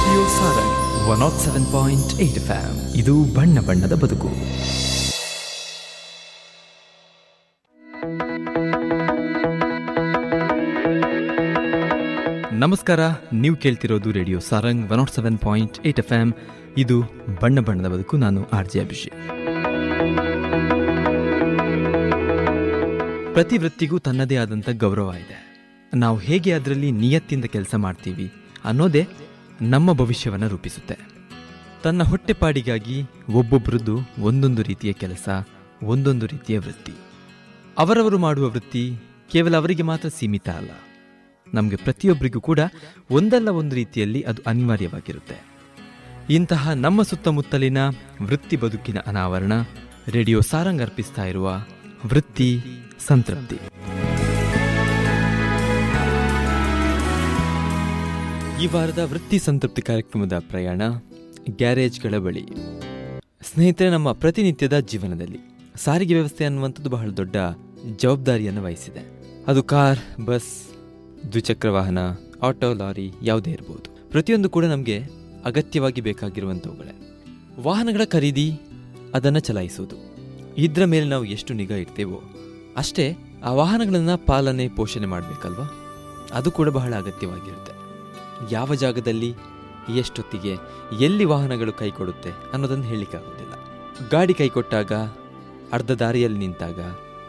Radio Sarang one nought seven point eight FM ಇದು ಬಣ್ಣ ಬಣ್ಣದ ಬದುಕು ನಮಸ್ಕಾರ ನೀವು ಕೇಳ್ತಿರೋದು radio Sarang one nought seven point eight F M ಇದು ಬಣ್ಣ ಬಣ್ಣದ ಬದುಕು ನಾನು ಆರ್ ಜೆ ಅಭಿಷೇಕ್ ಪ್ರತಿ ವೃತ್ತಿಗೂ ತನ್ನದೇ ಆದಂಥ ಗೌರವ ಇದೆ ನಾವು ಹೇಗೆ ಅದರಲ್ಲಿ ನಿಯತ್ತಿಂದ ಕೆಲಸ ಮಾಡ್ತೀವಿ ಅನ್ನೋದೇ ನಮ್ಮ ಭವಿಷ್ಯವನ್ನು ರೂಪಿಸುತ್ತೆ ತನ್ನ ಹೊಟ್ಟೆಪಾಡಿಗಾಗಿ ಒಬ್ಬೊಬ್ಬರದ್ದು ಒಂದೊಂದು ರೀತಿಯ ಕೆಲಸ ಒಂದೊಂದು ರೀತಿಯ ವೃತ್ತಿ ಅವರವರು ಮಾಡುವ ವೃತ್ತಿ ಕೇವಲ ಅವರಿಗೆ ಮಾತ್ರ ಸೀಮಿತ ಅಲ್ಲ ನಮಗೆ ಪ್ರತಿಯೊಬ್ಬರಿಗೂ ಕೂಡ ಒಂದಲ್ಲ ಒಂದು ರೀತಿಯಲ್ಲಿ ಅದು ಅನಿವಾರ್ಯವಾಗಿರುತ್ತೆ ಇಂತಹ ನಮ್ಮ ಸುತ್ತಮುತ್ತಲಿನ ವೃತ್ತಿ ಬದುಕಿನ ಅನಾವರಣ ರೇಡಿಯೋ ಸಾರಂಗ್ ಅರ್ಪಿಸ್ತಾ ಇರುವ ವೃತ್ತಿ ಸಂತೃಪ್ತಿ ಈ ವಾರದ ವೃತ್ತಿ ಸಂತೃಪ್ತಿ ಕಾರ್ಯಕ್ರಮದ ಪ್ರಯಾಣ ಗ್ಯಾರೇಜ್ಗಳ ಬಳಿ ಸ್ನೇಹಿತರೆ ನಮ್ಮ ಪ್ರತಿನಿತ್ಯದ ಜೀವನದಲ್ಲಿ ಸಾರಿಗೆ ವ್ಯವಸ್ಥೆ ಅನ್ನುವಂಥದ್ದು ಬಹಳ ದೊಡ್ಡ ಜವಾಬ್ದಾರಿಯನ್ನು ವಹಿಸಿದೆ ಅದು ಕಾರ್ ಬಸ್ ದ್ವಿಚಕ್ರ ವಾಹನ ಆಟೋ ಲಾರಿ ಯಾವುದೇ ಇರಬಹುದು ಪ್ರತಿಯೊಂದು ಕೂಡ ನಮಗೆ ಅಗತ್ಯವಾಗಿ ಬೇಕಾಗಿರುವಂಥವುಗಳೇ ವಾಹನಗಳ ಖರೀದಿ ಅದನ್ನು ಚಲಾಯಿಸುವುದು ಇದ್ರ ಮೇಲೆ ನಾವು ಎಷ್ಟು ನಿಗಾ ಇಡ್ತೇವೋ ಅಷ್ಟೇ ಆ ವಾಹನಗಳನ್ನು ಪಾಲನೆ ಪೋಷಣೆ ಮಾಡಬೇಕಲ್ವಾ ಅದು ಕೂಡ ಬಹಳ ಅಗತ್ಯವಾಗಿರುತ್ತೆ ಯಾವ ಜಾಗದಲ್ಲಿ ಎಷ್ಟೊತ್ತಿಗೆ ಎಲ್ಲಿ ವಾಹನಗಳು ಕೈ ಕೊಡುತ್ತೆ ಅನ್ನೋದನ್ನು ಹೇಳಲಿಕ್ಕಾಗೋದಿಲ್ಲ ಗಾಡಿ ಕೈ ಕೊಟ್ಟಾಗ ಅರ್ಧ ದಾರಿಯಲ್ಲಿ ನಿಂತಾಗ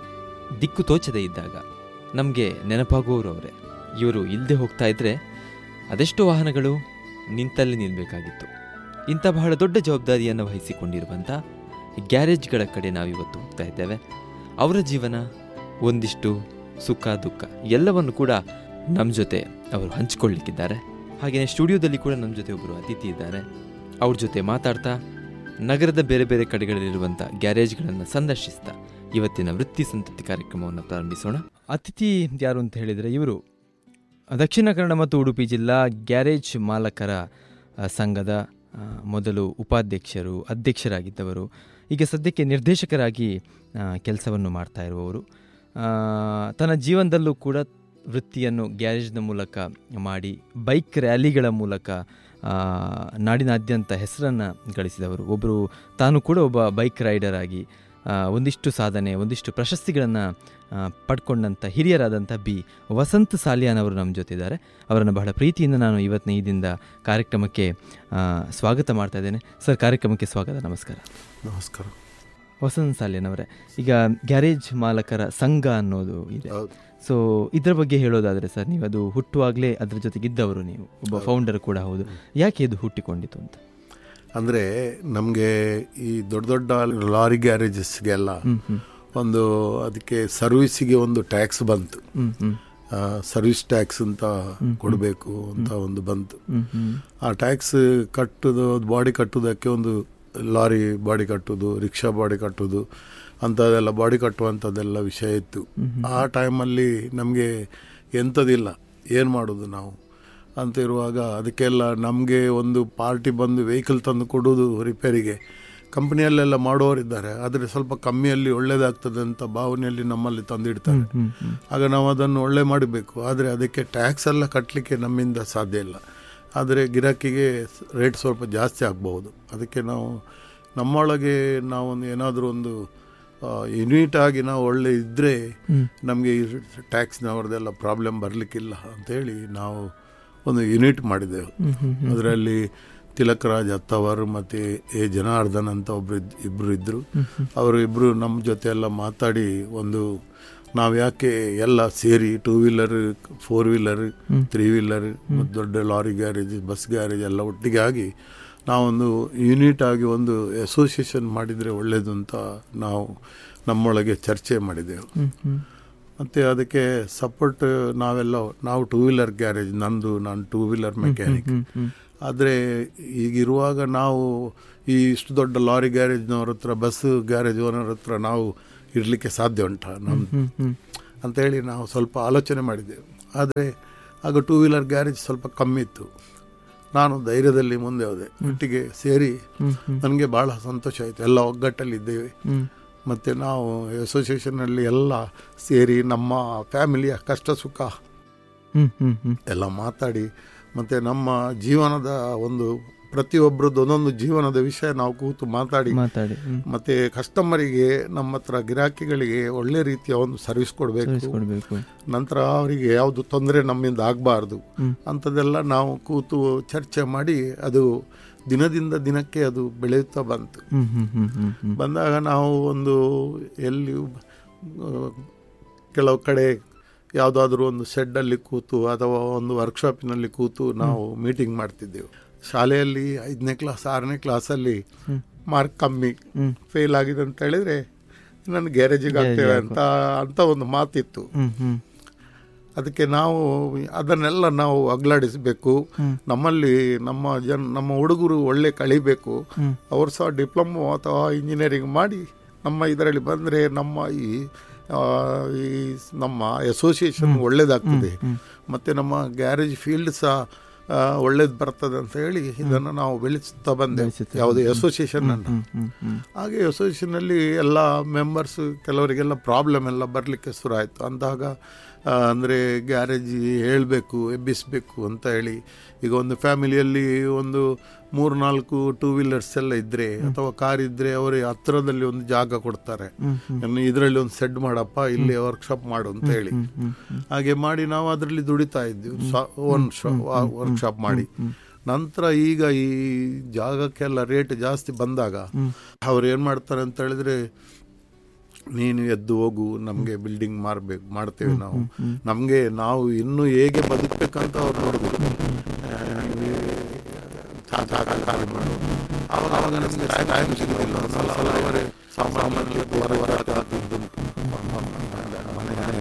ದಿಕ್ಕು ತೋಚದೇ ಇದ್ದಾಗ ನಮಗೆ ನೆನಪಾಗುವವರು ಅವರೇ ಇವರು ಇಲ್ಲದೆ ಹೋಗ್ತಾ ಇದ್ರೆ ಅದೆಷ್ಟೋ ವಾಹನಗಳು ನಿಂತಲ್ಲಿ ನಿಲ್ಲಬೇಕಾಗಿತ್ತು ಇಂಥ ಬಹಳ ದೊಡ್ಡ ಜವಾಬ್ದಾರಿಯನ್ನು ವಹಿಸಿಕೊಂಡಿರುವಂಥ ಗ್ಯಾರೇಜ್ಗಳ ಕಡೆ ನಾವಿವತ್ತು ಹೋಗ್ತಾ ಇದ್ದೇವೆ ಅವರ ಜೀವನ ಒಂದಿಷ್ಟು ಸುಖ ದುಃಖ ಎಲ್ಲವನ್ನು ಕೂಡ ನಮ್ಮ ಜೊತೆ ಅವರು ಹಂಚಿಕೊಳ್ಳಿಕ್ಕಿದ್ದಾರೆ ಹಾಗೆಯೇ ಸ್ಟುಡಿಯೋದಲ್ಲಿ ಕೂಡ ನಮ್ಮ ಜೊತೆ ಒಬ್ಬರು ಅತಿಥಿ ಇದ್ದಾರೆ ಅವ್ರ ಜೊತೆ ಮಾತಾಡ್ತಾ ನಗರದ ಬೇರೆ ಬೇರೆ ಕಡೆಗಳಲ್ಲಿರುವಂಥ ಗ್ಯಾರೇಜ್ಗಳನ್ನು ಸಂದರ್ಶಿಸ್ತಾ ಇವತ್ತಿನ ವೃತ್ತಿ ಸಂತೃಪ್ತಿ ಕಾರ್ಯಕ್ರಮವನ್ನು ಪ್ರಾರಂಭಿಸೋಣ ಅತಿಥಿ ಯಾರು ಅಂತ ಹೇಳಿದರೆ ಇವರು ದಕ್ಷಿಣ ಕನ್ನಡ ಮತ್ತು ಉಡುಪಿ ಜಿಲ್ಲಾ ಗ್ಯಾರೇಜ್ ಮಾಲಕರ ಆ, ಸಂಘದ ಆ, ಮೊದಲು ಉಪಾಧ್ಯಕ್ಷರು ಅಧ್ಯಕ್ಷರಾಗಿದ್ದವರು ಈಗ ಸದ್ಯಕ್ಕೆ ನಿರ್ದೇಶಕರಾಗಿ ಕೆಲಸವನ್ನು ಮಾಡ್ತಾ ಇರುವವರು ಆ, ತನ್ನ ಜೀವನದಲ್ಲೂ ಕೂಡ ವೃತ್ತಿಯನ್ನು ಗ್ಯಾರೇಜ್ನ ಮೂಲಕ ಮಾಡಿ ಬೈಕ್ ರ್ಯಾಲಿಗಳ ಮೂಲಕ ಆ, ನಾಡಿನಾದ್ಯಂತ ಹೆಸರನ್ನು ಗಳಿಸಿದವರು ಒಬ್ಬರು ತಾನು ಕೂಡ ಒಬ್ಬ ಬೈಕ್ ರೈಡರ್ ಆಗಿ ಆ, ಒಂದಿಷ್ಟು ಸಾಧನೆ ಒಂದಿಷ್ಟು ಪ್ರಶಸ್ತಿಗಳನ್ನು ಪಡ್ಕೊಂಡಂಥ ಹಿರಿಯರಾದಂಥ ಬಿ ವಸಂತ್ ಸಾಲಿಯಾನ್ ಅವರು ನಮ್ಮ ಜೊತೆ ಇದ್ದಾರೆ ಅವರನ್ನು ಬಹಳ ಪ್ರೀತಿಯಿಂದ ನಾನು ಇವತ್ತಿನ ಈ ದಿನದ ಕಾರ್ಯಕ್ರಮಕ್ಕೆ ಆ, ಸ್ವಾಗತ ಮಾಡ್ತಾ ಇದ್ದೇನೆ ಸರ್ ಕಾರ್ಯಕ್ರಮಕ್ಕೆ ಸ್ವಾಗತ ನಮಸ್ಕಾರ ನಮಸ್ಕಾರ ವಸಂತ್ ಸಾಲಿಯಾನ್ ಅವರೇ ಈಗ ಗ್ಯಾರೇಜ್ ಮಾಲಕರ ಸಂಘ ಅನ್ನೋದು ಇದೆ ಹೌದು ಸೊ ಇದರ ಬಗ್ಗೆ ಹೇಳೋದಾದರೆ ಸರ್ ನೀವು ಅದು ಹುಟ್ಟುವಾಗಲೇ ಅದ್ರ ಜೊತೆಗಿದ್ದವರು ನೀವು ಒಬ್ಬ ಫೌಂಡರ್ ಕೂಡ ಹೌದು ಯಾಕೆ ಇದು ಹುಟ್ಟಿಕೊಂಡಿತು ಅಂತ ಅಂದರೆ ನಮಗೆ ಈ ದೊಡ್ಡ ದೊಡ್ಡ ಲಾರಿ ಗ್ಯಾರೇಜಸ್ಗೆಲ್ಲ ಹ್ಮ್ ಹ್ಮ್ ಒಂದು ಅದಕ್ಕೆ ಸರ್ವಿಸಿಗೆ ಒಂದು ಟ್ಯಾಕ್ಸ್ ಬಂತು ಹ್ಮ್ ಹ್ಮ್ ಸರ್ವಿಸ್ ಟ್ಯಾಕ್ಸ್ ಅಂತ ಕೊಡಬೇಕು ಅಂತ ಒಂದು ಬಂತು ಹ್ಮ್ ಹ್ಮ್ ಆ ಟ್ಯಾಕ್ಸ್ ಕಟ್ಟುದು ಬಾಡಿ ಕಟ್ಟುವುದಕ್ಕೆ ಒಂದು ಲಾರಿ ಬಾಡಿ ಕಟ್ಟುದು ರಿಕ್ಷಾ ಬಾಡಿ ಕಟ್ಟುದು ಅಂಥದ್ದೆಲ್ಲ ಬಾಡಿ ಕಟ್ಟುವಂಥದ್ದೆಲ್ಲ ವಿಷಯ ಇತ್ತು ಆ ಟೈಮಲ್ಲಿ ನಮಗೆ ಎಂಥದಿಲ್ಲ ಏನು ಮಾಡೋದು ನಾವು ಅಂತ ಇರುವಾಗ ಅದಕ್ಕೆಲ್ಲ ನಮಗೆ ಒಂದು ಪಾರ್ಟಿ ಬಂದು ವೆಹಿಕಲ್ ತಂದು ಕೊಡೋದು ರಿಪೇರಿಗೆ ಕಂಪ್ನಿಯಲ್ಲೆಲ್ಲ ಮಾಡೋರಿದ್ದಾರೆ ಆದರೆ ಸ್ವಲ್ಪ ಕಮ್ಮಿಯಲ್ಲಿ ಒಳ್ಳೇದಾಗ್ತದೆ ಅಂತ ಭಾವನೆಯಲ್ಲಿ ನಮ್ಮಲ್ಲಿ ತಂದಿಡ್ತಾರೆ ಹ್ಮ್ ಹ್ಮ್ ಆಗ ನಾವು ಅದನ್ನು ಒಳ್ಳೆ ಮಾಡಬೇಕು ಆದರೆ ಅದಕ್ಕೆ ಟ್ಯಾಕ್ಸ್ ಎಲ್ಲ ಕಟ್ಟಲಿಕ್ಕೆ ನಮ್ಮಿಂದ ಸಾಧ್ಯ ಇಲ್ಲ ಆದರೆ ಗಿರಾಕಿಗೆ ರೇಟ್ ಸ್ವಲ್ಪ ಜಾಸ್ತಿ ಆಗ್ಬೋದು ಅದಕ್ಕೆ ನಾವು ನಮ್ಮೊಳಗೆ ನಾವೊಂದು ಏನಾದರೂ ಒಂದು ಯುನಿಟ್ ಆಗಿ ನಾವು ಒಳ್ಳೆ ಇದ್ದರೆ ನಮಗೆ ಈ ಟ್ಯಾಕ್ಸ್ನವ್ರದ್ದೆಲ್ಲ ಪ್ರಾಬ್ಲಮ್ ಬರಲಿಕ್ಕಿಲ್ಲ ಅಂತೇಳಿ ನಾವು ಒಂದು ಯೂನಿಟ್ ಮಾಡಿದೆವು ಅದರಲ್ಲಿ ತಿಲಕ್ ರಾಜ್ ಅತ್ತವರ್ ಮತ್ತು ಎ ಜನಾರ್ದನ್ ಅಂತ ಒಬ್ರು ಇದ್- ಇಬ್ರು ಇದ್ದರು ಅವರು ಇಬ್ಬರು ನಮ್ಮ ಜೊತೆ ಎಲ್ಲ ಮಾತಾಡಿ ಒಂದು ನಾವು ಯಾಕೆ ಎಲ್ಲ ಸೇರಿ two wheeler four wheeler three wheeler ಮತ್ತು ದೊಡ್ಡ ಲಾರಿ ಗ್ಯಾರೇಜ್ ಬಸ್ ಗ್ಯಾರೇಜ್ ಎಲ್ಲ ಒಟ್ಟಿಗೆ ಆಗಿ ನಾವೊಂದು ಯೂನಿಟ್ ಆಗಿ ಒಂದು ಅಸೋಸಿಯೇಷನ್ ಮಾಡಿದರೆ ಒಳ್ಳೆಯದು ಅಂತ ನಾವು ನಮ್ಮೊಳಗೆ ಚರ್ಚೆ ಮಾಡಿದೆವು ಹ್ಮ್ ಹ್ಮ್ ಮತ್ತು ಅದಕ್ಕೆ ಸಪೋರ್ಟ್ ನಾವೆಲ್ಲ ನಾವು ಟೂ ವೀಲರ್ ಗ್ಯಾರೇಜ್ ನಂದು ನಾನು ಟೂ ವೀಲರ್ ಮೆಕ್ಯಾನಿಕ್ ಹ್ಮ್ ಹ್ಮ್ ಆದರೆ ಈಗಿರುವಾಗ ನಾವು ಈ ಇಷ್ಟು ದೊಡ್ಡ ಲಾರಿ ಗ್ಯಾರೇಜ್ನವ್ರ ಹತ್ರ ಬಸ್ ಗ್ಯಾರೇಜ್ ಓನರ್ ಹತ್ರ ನಾವು ಇರಲಿಕ್ಕೆ ಸಾಧ್ಯ ಉಂಟಾ ನಮ್ಮ ಹ್ಮ್ ಹ್ಮ್ ಅಂತೇಳಿ ನಾವು ಸ್ವಲ್ಪ ಆಲೋಚನೆ ಮಾಡಿದ್ದೆವು ಆದರೆ ಆಗ ಟೂ ವೀಲರ್ ಗ್ಯಾರೇಜ್ ಸ್ವಲ್ಪ ಕಮ್ಮಿ ಇತ್ತು ನಾನು ಧೈರ್ಯದಲ್ಲಿ ಮುಂದೆ ಹೋದೆ ಒಟ್ಟಿಗೆ ಸೇರಿ ಹ್ಮ್ ಹ್ಮ್ ನನಗೆ ಭಾಳ ಸಂತೋಷ ಆಯಿತು ಎಲ್ಲ ಒಗ್ಗಟ್ಟಲ್ಲಿ ಇದ್ದೇವೆ ಹ್ಮ್ ಮತ್ತು ನಾವು ಅಸೋಸಿಯೇಷನಲ್ಲಿ ಎಲ್ಲ ಸೇರಿ ನಮ್ಮ ಫ್ಯಾಮಿಲಿಯ ಕಷ್ಟ ಸುಖ ಹ್ಮ್ ಹ್ಮ್ ಹ್ಮ್ ಎಲ್ಲ ಮಾತಾಡಿ ಮತ್ತು ನಮ್ಮ ಜೀವನದ ಒಂದು ಪ್ರತಿಯೊಬ್ಬರದ್ದು ಒಂದೊಂದು ಜೀವನದ ವಿಷಯ ನಾವು ಕೂತು ಮಾತಾಡಿ ಮಾತಾಡಿ ಹ್ಮ್. ಮತ್ತು ಕಸ್ಟಮರಿಗೆ ನಮ್ಮ ಹತ್ರ ಗಿರಾಕಿಗಳಿಗೆ ಒಳ್ಳೆ ರೀತಿಯ ಒಂದು ಸರ್ವಿಸ್ ಕೊಡಬೇಕು ಕೊಡ್ಬೇಕು ನಂತರ ಅವರಿಗೆ ಯಾವುದು ತೊಂದರೆ ನಮ್ಮಿಂದ ಆಗಬಾರ್ದು ಹ್ಮ್. ಅಂಥದ್ದೆಲ್ಲ ನಾವು ಕೂತು ಚರ್ಚೆ ಮಾಡಿ ಅದು ದಿನದಿಂದ ದಿನಕ್ಕೆ ಅದು ಬೆಳೆಯುತ್ತಾ ಬಂತು ಹ್ಮ್ ಹ್ಮ್ ಹ್ಮ್ ಹ್ಮ್ ಹ್ಮ್ ಬಂದಾಗ ನಾವು ಒಂದು ಎಲ್ಲಿ ಆ, ಕೆಲವು ಕಡೆ ಯಾವುದಾದ್ರೂ ಒಂದು ಶೆಡ್ಡಲ್ಲಿ ಕೂತು ಅಥವಾ ಒಂದು ವರ್ಕ್ಶಾಪಿನಲ್ಲಿ ಕೂತು ನಾವು ಮೀಟಿಂಗ್ ಮಾಡ್ತಿದ್ದೆವು ಶಾಲೆಯಲ್ಲಿ ಐದನೇ ಕ್ಲಾಸ್ ಆರನೇ ಕ್ಲಾಸಲ್ಲಿ ಹ್ಮ್. ಮಾರ್ಕ್ ಕಮ್ಮಿ ಹ್ಮ್. ಫೇಲ್ ಆಗಿದೆ ಅಂತ ಹೇಳಿದ್ರೆ ನನ್ನ ಗ್ಯಾರೇಜಿಗೆ ಆಗ್ತೇವೆ ಅಂತ ಅಂತ ಒಂದು ಮಾತಿತ್ತು ಹ್ಮ್ ಹ್ಮ್ ಅದಕ್ಕೆ ನಾವು ಅದನ್ನೆಲ್ಲ ನಾವು ಅಗ್ಲಾಡಿಸಬೇಕು ಹ್ಮ್. ನಮ್ಮಲ್ಲಿ ನಮ್ಮ ಜನ ನಮ್ಮ ಹುಡುಗರು ಒಳ್ಳೆ ಕಳಿಬೇಕು ಹ್ಮ್. ಅವರು ಸಹ ಡಿಪ್ಲೊಮೊ ಅಥವಾ ಇಂಜಿನಿಯರಿಂಗ್ ಮಾಡಿ ನಮ್ಮ ಇದರಲ್ಲಿ ಬಂದರೆ ನಮ್ಮ ಈ ಆ, ಈ ನಮ್ಮ ಅಸೋಸಿಯೇಷನ್ ಒಳ್ಳೇದಾಗ್ತದೆ ಮತ್ತು ನಮ್ಮ ಗ್ಯಾರೇಜ್ ಫೀಲ್ಡ್ ಸಹ ಒಳ್ಳೇದು ಬರ್ತದೆ ಅಂತ ಹೇಳಿ ಇದನ್ನು ನಾವು ಬೆಳೆಸ್ತಾ ಬಂದೆ ಬೆಳೆಸುತ್ತಾ ಯಾವುದೇ ಅಸೋಸಿಯೇಷನ್ ಅನ್ನು ಹ್ಮ್ ಹ್ಮ್ ಹ್ಮ್ ಹಾಗೆ ಅಸೋಸಿಯೇಷನಲ್ಲಿ ಎಲ್ಲ ಮೆಂಬರ್ಸ್ ಕೆಲವರಿಗೆಲ್ಲ ಪ್ರಾಬ್ಲಮ್ ಎಲ್ಲ ಬರಲಿಕ್ಕೆ ಶುರು ಆಯಿತು ಅಂದಾಗ ಅಂದರೆ ಗ್ಯಾರೇಜ್ ಹೇಳಬೇಕು ಎಬ್ಬಿಸಬೇಕು ಅಂತ ಹೇಳಿ ಈಗ ಒಂದು ಫ್ಯಾಮಿಲಿಯಲ್ಲಿ ಒಂದು ಮೂರು ನಾಲ್ಕು ಟೂ ವೀಲರ್ಸ್ ಎಲ್ಲ ಇದ್ದರೆ ಅಥವಾ ಕಾರ್ ಇದ್ದರೆ ಅವರೇ ಹತ್ತಿರದಲ್ಲಿ ಒಂದು ಜಾಗ ಕೊಡ್ತಾರೆ ಹ್ಮ್ ಇದರಲ್ಲಿ ಒಂದು ಸೆಡ್ ಮಾಡಪ್ಪ ಇಲ್ಲಿ ವರ್ಕ್ಶಾಪ್ ಮಾಡು ಅಂತ ಹೇಳಿ ಹ್ಮ್ ಹ್ಮ್ ಹ್ಮ್ ಹಾಗೆ ಮಾಡಿ ನಾವು ಅದರಲ್ಲಿ ದುಡಿತಾ ಇದ್ವಿ ಓನ್ ವರ್ಕ್ಶಾಪ್ ಮಾಡಿ ನಂತರ ಈಗ ಈ ಜಾಗಕ್ಕೆಲ್ಲ ರೇಟ್ ಜಾಸ್ತಿ ಬಂದಾಗ ಹ್ಮ್. ಅವ್ರು ಏನು ಮಾಡ್ತಾರೆ ಅಂತ ಹೇಳಿದ್ರೆ ನೀನು ಎದ್ದು ಹೋಗು ನಮಗೆ ಬಿಲ್ಡಿಂಗ್ ಮಾರಬೇಕು ಮಾಡ್ತೇವೆ ನಾವು ನಮಗೆ ನಾವು ಇನ್ನೂ ಹೇಗೆ ಬದುಕಬೇಕಂತ ಅವ್ರು ನೋಡಿದ್ರು ಜಾಗ ಖಾಲಿ ಮಾಡು ಆವಾಗ ಆವಾಗ ನಮಗೆ ಟೈಮ್ ಸಿಗೋದಿಲ್ಲ ಒಂದ್ಸಲ ಸಲ ಅವರೇ ಸಾಮಾನ್ಯ ಹೊರ ಹೊರ ಹಾಕಿದ್ದು ಮನೆ ಮನೆಯ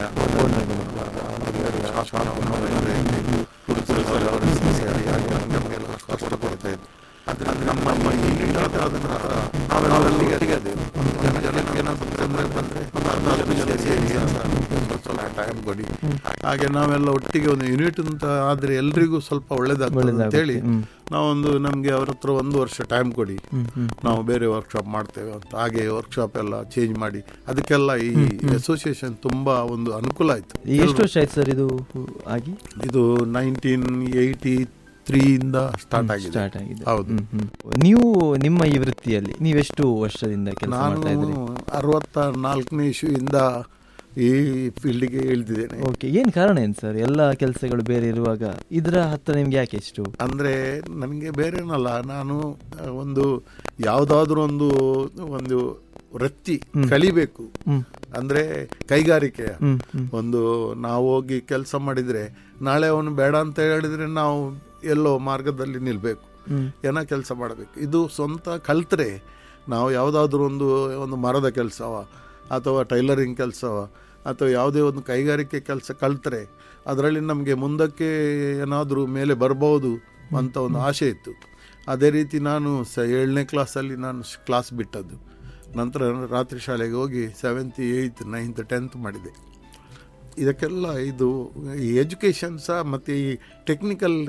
ನಮಗೆಲ್ಲ ಕಷ್ಟ ಕೊಡ್ತಾ ಇದ್ರು ಅದ್ರ ನಮ್ಮ ನಮ್ಮ ಈಗ ಅದನ್ನ ನಾವೆಲ್ಲ ಅರಿಯದೇವು ಜನ ಜನಕ್ಕೆ ಏನಾದ್ರು ತೊಂದರೆ ಬಂದ್ರೆ ಒಂದು ಹದಿನಾಲ್ಕು ಜನ ಸೇರಿ ಸ್ವಲ್ಪ ಟೈಮ್ ಕೊಡಿ ಹಾಗೆ ನಾವೆಲ್ಲ ಒಟ್ಟಿಗೆ ಒಂದು ಯೂನಿಟ್ ಅಂತ ಆದ್ರೆ ಎಲ್ರಿಗೂ ಸ್ವಲ್ಪ ಒಳ್ಳೇದಾಗ್ತದೆ ಅಂತ ಹೇಳಿ ಹ್ಮ್. ನಾವೊಂದು ನಮಗೆ ಅವ್ರ ಹತ್ರ ಒಂದು ವರ್ಷ ಟೈಮ್ ಕೊಡಿ ಹ್ಮ್ ಹ್ಮ್ ನಾವು ಬೇರೆ ವರ್ಕ್ಶಾಪ್ ಮಾಡ್ತೇವೆ ಅಂತ ಹಾಗೆ ವರ್ಕ್ಶಾಪ್ ಎಲ್ಲ ಚೇಂಜ್ ಮಾಡಿ ಅದಕ್ಕೆಲ್ಲ ಈ ಅಸೋಸಿಯೇಷನ್ ತುಂಬಾ ಒಂದು ಅನುಕೂಲ ಆಯ್ತು ಈಗ ಎಷ್ಟು ವರ್ಷ ಆಯ್ತು ಸರ್ ಇದು ಆಗಿ ಇದು ನೈನ್ಟೀನ್ ಏಯ್ಟಿ ತ್ರೀಯಿಂದ ಸ್ಟಾರ್ಟ್ ಆಗಿದೆ ಸ್ಟಾರ್ಟ್ ಆಗಿದೆ ಹೌದು. ಹ್ಮ್, ಹ್ಮ್. ನೀವು ನಿಮ್ಮ ಈ ವೃತ್ತಿಯಲ್ಲಿ ನೀವೆಷ್ಟು ವರ್ಷದಿಂದ ಕೆಲಸ ನಾನು ಮಾಡ್ತಾ ಇದ್ರಿ ಅರವತ್ತ ನಾಲ್ಕನೇ ಇಶ್ಯೂಯಿಂದ ಈ ಫೀಲ್ಡಿಗೆ ಇಳಿದಿದ್ದೇನೆ ಓಕೆ ಏನ್ ಕಾರಣ ಏನ್ ಸರ್ ಎಲ್ಲ ಕೆಲಸಗಳು ಬೇರೆ ಇರುವಾಗ ಇದರ ಹತ್ರ ನಿಮ್ಗೆ ಯಾಕೆ ಇಷ್ಟು ಅಂದರೆ ನನಗೆ ಬೇರೆನಲ್ಲ ನಾನು ಆ, ಒಂದು ಯಾವುದಾದ್ರೂ ಒಂದು ಒಂದು ವೃತ್ತಿ ಕಲಿಬೇಕು ಹ್ಮ್ ಅಂದರೆ ಕೈಗಾರಿಕೆಯ ಹ್ಮ್ ಹ್ಮ್ ಒಂದು ನಾವು ಹೋಗಿ ಕೆಲಸ ಮಾಡಿದರೆ ನಾಳೆ ಅವನು ಬೇಡ ಅಂತ ಹೇಳಿದರೆ ನಾವು ಎಲ್ಲೋ ಮಾರ್ಗದಲ್ಲಿ ನಿಲ್ಲಬೇಕು ಹ್ಮ್ ಏನೋ ಕೆಲಸ ಮಾಡಬೇಕು ಇದು ಸ್ವಂತ ಕಲ್ತ್ರೆ ನಾವು ಯಾವುದಾದ್ರೂ ಒಂದು ಒಂದು ಮರದ ಕೆಲಸವ ಅಥವಾ ಟೈಲರಿಂಗ್ ಕೆಲಸವ ಅಥವಾ ಯಾವುದೇ ಒಂದು ಕೈಗಾರಿಕೆ ಕೆಲಸ ಕಲ್ತ್ರೆ ಅದರಲ್ಲಿ ನಮಗೆ ಮುಂದಕ್ಕೆ ಏನಾದರೂ ಮೇಲೆ ಬರ್ಬೋದು ಅಂತ ಒಂದು ಆಸೆ ಇತ್ತು ಅದೇ ರೀತಿ ನಾನು ಸ ಏಳನೇ ಕ್ಲಾಸಲ್ಲಿ ನಾನು ಕ್ಲಾಸ್ ಬಿಟ್ಟದ್ದು ನಂತರ ರಾತ್ರಿ ಶಾಲೆಗೆ ಹೋಗಿ ಸೆವೆಂತ್ ಏಯ್ತ್ ನೈನ್ತ್ ಟೆಂತ್ ಮಾಡಿದೆ ಇದಕ್ಕೆಲ್ಲ ಇದು ಈ ಎಜುಕೇಷನ್ ಸಹ ಮತ್ತು ಈ ಟೆಕ್ನಿಕಲ್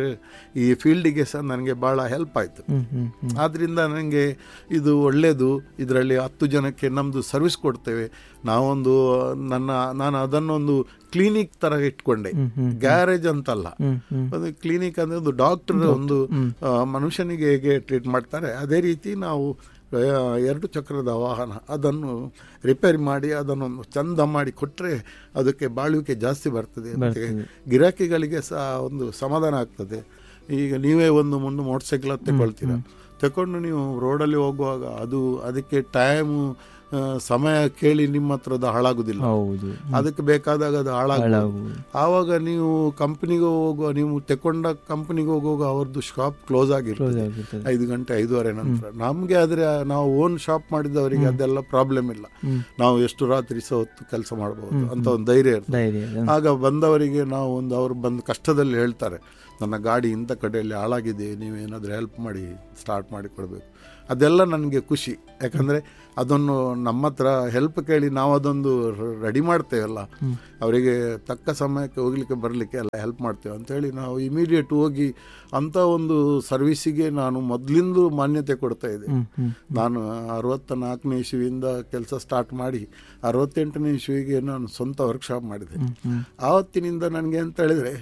ಈ ಫೀಲ್ಡಿಗೆ ಸಹ ನನಗೆ ಭಾಳ ಹೆಲ್ಪ್ ಆಯಿತು ಹ್ಮ್ ಹ್ಮ್ ಹ್ಮ್ ಆದ್ದರಿಂದ ನನಗೆ ಇದು ಒಳ್ಳೆಯದು ಇದರಲ್ಲಿ ಹತ್ತು ಜನಕ್ಕೆ ನಮ್ಮದು ಸರ್ವಿಸ್ ಕೊಡ್ತೇವೆ ನಾವೊಂದು ನನ್ನ ನಾನು ಅದನ್ನೊಂದು ಕ್ಲಿನಿಕ್ ಥರ ಇಟ್ಕೊಂಡೆ ಹ್ಮ್ ಹ್ಮ್ ಗ್ಯಾರೇಜ್ ಅಂತಲ್ಲ ಹ್ಮ್ ಹ್ಮ್ ಒಂದು ಕ್ಲಿನಿಕ್ ಅಂದರೆ ಒಂದು ಡಾಕ್ಟರ್ ಒಂದು ಆ, ಮನುಷ್ಯನಿಗೆ ಹೇಗೆ ಟ್ರೀಟ್ ಮಾಡ್ತಾರೆ ಅದೇ ರೀತಿ ನಾವು ಆ, ಎರಡು ಚಕ್ರದ ವಾಹನ ಅದನ್ನು ರಿಪೇರಿ ಮಾಡಿ ಅದನ್ನೊಂದು ಚಂದ ಮಾಡಿ ಕೊಟ್ಟರೆ ಅದಕ್ಕೆ ಬಾಳುವಿಕೆ ಜಾಸ್ತಿ ಬರ್ತದೆ ಮತ್ತು ಬರ್ತದೆ. ಗಿರಾಕಿಗಳಿಗೆ ಸಹ ಒಂದು ಸಮಾಧಾನ ಆಗ್ತದೆ ಈಗ ನೀವೇ ಒಂದು ಮುಂದೆ ಮೋಟರ್ ಸೈಕಲ್ ತಗೊಳ್ತೀರ ತಗೊಂಡು ನೀವು ರೋಡಲ್ಲಿ ಹೋಗುವಾಗ ಅದು ಅದಕ್ಕೆ ಟೈಮು ಸಮಯ ಕೇಳಿ ನಿಮ್ಮ ಹತ್ರದ ಹಾಳಾಗುದಿಲ್ಲ ಹೌದು ಅದಕ್ಕೆ ಬೇಕಾದಾಗ ಅದು ಹಾಳಾಗ್ಬೋದು ಹಾಳಾಗುವುದು. ಆವಾಗ ನೀವು ಕಂಪ್ನಿಗೆ ಹೋಗುವ ನೀವು ತೆಕೊಂಡ ಕಂಪ್ನಿಗೆ ಹೋಗುವಾಗ ಅವ್ರದ್ದು ಶಾಪ್ ಕ್ಲೋಸ್ ಕ್ಲೋಸ್ ಆಗಿರ್ತದೆ ಆಗಿರ್ತದೆ ಐದು ಗಂಟೆ ಐದೂವರೆ ನಂತರ ನಮಗೆ ಆದರೆ ನಾವು ಓನ್ ಶಾಪ್ ಮಾಡಿದವರಿಗೆ ಅದೆಲ್ಲ ಪ್ರಾಬ್ಲಮ್ ಇಲ್ಲ ಹ್ಮ್. ನಾವು ಎಷ್ಟು ರಾತ್ರಿ ಸಹ ಹೊತ್ತು ಕೆಲಸ ಮಾಡಬಹುದು ಅಂತ ಒಂದು ಧೈರ್ಯ ಇರ್ತದೆ ಧೈರ್ಯ ಇದೆ. ಆಗ ಬಂದವರಿಗೆ ನಾವು ಒಂದು ಅವರು ಬಂದು ಕಷ್ಟದಲ್ಲಿ ಹೇಳ್ತಾರೆ ನನ್ನ ಗಾಡಿ ಇಂಥ ಕಡೆಯಲ್ಲಿ ಹಾಳಾಗಿದೆ ನೀವೇನಾದರೂ ಹೆಲ್ಪ್ ಮಾಡಿ ಸ್ಟಾರ್ಟ್ ಮಾಡಿ ಕೊಡಬೇಕು ಅದೆಲ್ಲ ನನಗೆ ಖುಷಿ ಯಾಕಂದರೆ ಅದನ್ನು ನಮ್ಮ ಹತ್ರ ಹೆಲ್ಪ್ ಕೇಳಿ ನಾವು ಅದೊಂದು ರೆಡಿ ಮಾಡ್ತೇವಲ್ಲ ಅವರಿಗೆ ತಕ್ಕ ಸಮಯಕ್ಕೆ ಹೋಗ್ಲಿಕ್ಕೆ ಬರಲಿಕ್ಕೆ ಎಲ್ಲ ಹೆಲ್ಪ್ ಮಾಡ್ತೇವೆ ಅಂತೇಳಿ ನಾವು ಇಮಿಡಿಯೇಟ್ ಹೋಗಿ ಅಂಥ ಒಂದು ಸರ್ವಿಸಿಗೆ ನಾನು ಮೊದಲಿಂದ ಮಾನ್ಯತೆ ಕೊಡ್ತಾ ಇದ್ದೆ ಹ್ಮ್ ಹ್ಮ್ ನಾನು ಅರವತ್ತ ನಾಲ್ಕನೇ ಇಸ್ವಿಯಿಂದ ಕೆಲಸ ಸ್ಟಾರ್ಟ್ ಮಾಡಿ ಅರವತ್ತೆಂಟನೇ ಇಸ್ವಿಗೆ ನಾನು ಸ್ವಂತ ವರ್ಕ್ಶಾಪ್ ಮಾಡಿದೆ ಹ್ಮ್ ಆವತ್ತಿನಿಂದ ನನಗೆ ಅಂತ ಹೇಳಿದರೆ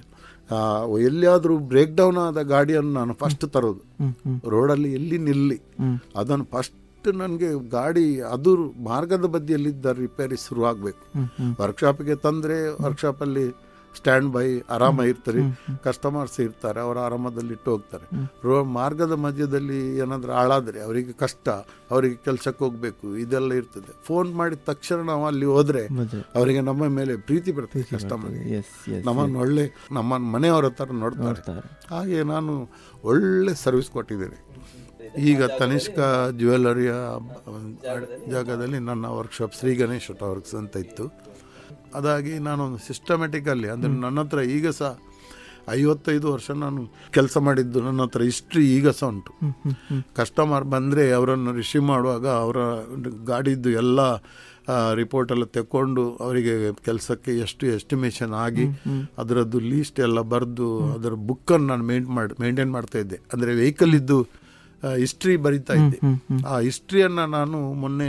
ಆ, ಎಲ್ಲಿಯಾದರೂ ಬ್ರೇಕ್ ಡೌನ್ ಆದ ಗಾಡಿಯನ್ನು ನಾನು ಫಸ್ಟ್ ತರೋದು ಹ್ಮ್ ಹ್ಮ್ ರೋಡಲ್ಲಿ ಎಲ್ಲಿ ನಿಲ್ಲಿ ಹ್ಮ್. ಅದನ್ನು ಫಸ್ಟ್ ನನಗೆ ಗಾಡಿ ಅದು ಮಾರ್ಗದ ಬದಿಯಲ್ಲಿದ್ದ ರಿಪೇರಿ ಶುರುವಾಗಬೇಕು ಹ್ಮ್ ಹ್ಮ್ ವರ್ಕ್ಶಾಪಿಗೆ ತಂದರೆ ವರ್ಕ್ಶಾಪಲ್ಲಿ ಸ್ಟ್ಯಾಂಡ್ ಬೈ ಆರಾಮ ಇರ್ತಾರೆ ಕಸ್ಟಮರ್ಸ್ ಇರ್ತಾರೆ ಅವರ ಆರಾಮದಲ್ಲಿ ಇಟ್ಟು ಹೋಗ್ತಾರೆ ರೋ ಮಾರ್ಗದ ಮಧ್ಯದಲ್ಲಿ ಏನಾದರೂ ಹಾಳಾದರೆ ಅವರಿಗೆ ಕಷ್ಟ ಅವರಿಗೆ ಕೆಲಸಕ್ಕೆ ಹೋಗಬೇಕು ಇದೆಲ್ಲ ಇರ್ತದೆ ಫೋನ್ ಮಾಡಿದ ತಕ್ಷಣ ನಾವು ಅಲ್ಲಿ ಹೋದರೆ ಮದುವೆ ಅವರಿಗೆ ನಮ್ಮ ಮೇಲೆ ಪ್ರೀತಿ ಬರ್ತದೆ ಕಸ್ಟಮರ್ ಎಸ್ ಎಸ್ ನಮ್ಮನ್ನು ಒಳ್ಳೆ ನಮ್ಮ ಮನೆಯವರ ಥರ ನೋಡ್ತಾರೆ ನೋಡ್ತಾರೆ ಹಾಗೆ ನಾನು ಒಳ್ಳೆ ಸರ್ವಿಸ್ ಕೊಟ್ಟಿದ್ದೇನೆ ಈಗ ತನಿಷ್ಕ ಜ್ಯುವೆಲರಿಯ ಜಾಗದಲ್ಲಿ ನನ್ನ ವರ್ಕ್ಶಾಪ್ ಶ್ರೀ ಗಣೇಶ್ ವರ್ಕ್ಸ್ ಅಂತ ಇತ್ತು ಅದಾಗಿ ನಾನೊಂದು ಸಿಸ್ಟಮೆಟಿಕಲ್ಲಿ ಅಂದರೆ ನನ್ನ ಹತ್ರ ಈಗ ಸಹ ಐವತ್ತೈದು ವರ್ಷ ನಾನು ಕೆಲಸ ಮಾಡಿದ್ದು ನನ್ನ ಹತ್ರ ಹಿಸ್ಟ್ರಿ ಈಗ ಸಹ ಉಂಟು ಕಸ್ಟಮರ್ ಬಂದರೆ ಅವರನ್ನು ರಿಸೀವ್ ಮಾಡುವಾಗ ಅವರ ಗಾಡಿದ್ದು ಎಲ್ಲ ರಿಪೋರ್ಟ್ ಎಲ್ಲ ತೆಕ್ಕೊಂಡು ಅವರಿಗೆ ಕೆಲಸಕ್ಕೆ ಎಷ್ಟು ಎಸ್ಟಿಮೇಷನ್ ಆಗಿ ಅದರದ್ದು ಲೀಸ್ಟ್ ಎಲ್ಲ ಬರೆದು ಅದರ ಬುಕ್ಕನ್ನು ನಾನು ಮೇಂಟ್ ಮಾಡಿ ಮೇಂಟೈನ್ ಮಾಡ್ತಾ ಇದ್ದೆ ಅಂದರೆ ವೆಹಿಕಲ್ ಇದ್ದು ಹಿಸ್ಟ್ರಿ ಬರಿತಾ ಇದ್ದೆ ಆ ಹಿಸ್ಟ್ರಿಯನ್ನು ನಾನು ಮೊನ್ನೆ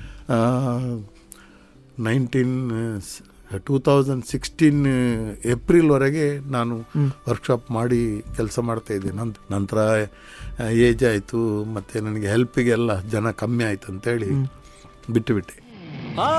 ನೈನ್ಟೀನ್ ಟೂ ತೌಸಂಡ್ ಸಿಕ್ಸ್ಟೀನ್ ಏಪ್ರಿಲ್ವರೆಗೆ ನಾನು ವರ್ಕ್ಶಾಪ್ ಮಾಡಿ ಕೆಲಸ ಮಾಡ್ತಾ ಇದ್ದೆ ನಂತ ನಂತರ ಏಜ್ ಆಯಿತು ಮತ್ತು ನನಗೆ ಹೆಲ್ಪಿಗೆಲ್ಲ ಜನ ಕಮ್ಮಿ ಆಯಿತು ಅಂತೇಳಿ ಬಿಟ್ಟುಬಿಟ್ಟೆ